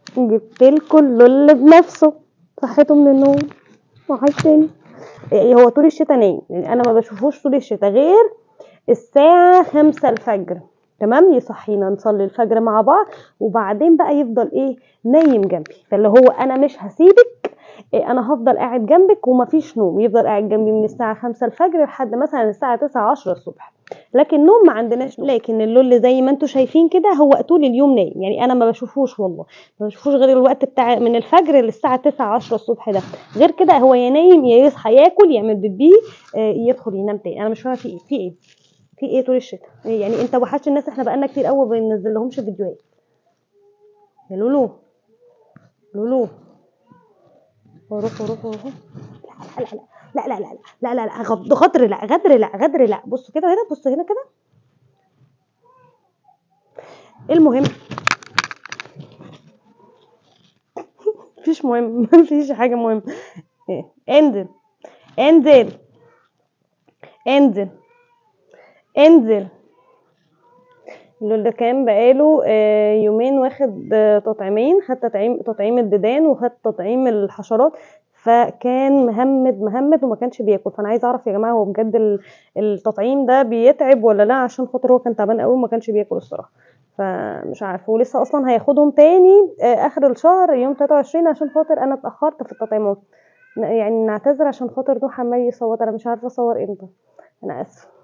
جبت لكم اللول بنفسه صحيته من النوم وحشتني إيه هو طول الشتا نايم يعني انا ما بشوفوش طول الشتا غير الساعة خمسة الفجر تمام يصحينا نصلي الفجر مع بعض وبعدين بقى يفضل ايه نايم جنبي فاللي هو انا مش هسيبك إيه انا هفضل قاعد جنبك ومفيش نوم يفضل قاعد جنبي من الساعة خمسة الفجر لحد مثلا الساعة تسعة عشرة الصبح لكن نوم ما عندناش لكن اللول زي ما انتم شايفين كده هو طول اليوم نايم يعني انا ما بشوفوش والله ما بشوفوش غير الوقت بتاع من الفجر للساعه 9 10 الصبح ده غير كده هو يا نايم يا يصحى ياكل يعمل بيبي آه، يدخل ينام تاني انا مش فاهمه في ايه في ايه في ايه طول الشتاء يعني انت وحشت الناس احنا بقالنا كتير قوي ما بننزل لهمش فيديوهات يا لولو لولو روحوا روحوا روحوا لا لا لا لا لا لا لا لا لا غد- غدر لا غدر لا غدر لا بصوا كده هنا بصوا هنا كده المهم مفيش مهم مفيش حاجة مهم إيه، انزل انزل انزل انزل اللي كان بقاله آه، يومين واخد آه، تطعيمين خد تطعيم تطعيم الديدان وخد تطعيم الحشرات فكان مهمد مهمد وما كانش بياكل فانا عايزه اعرف يا جماعه هو بجد ال- التطعيم ده بيتعب ولا لا عشان خاطر هو كان تعبان قوي وما كانش بياكل الصراحه فمش عارفه ولسه اصلا هياخدهم تاني آه، اخر الشهر يوم 23 عشان خاطر انا اتاخرت في التطعيمات يعني نعتذر عشان خاطر نوح عمال يصوت انا مش عارفه اصور امتى انا اسفه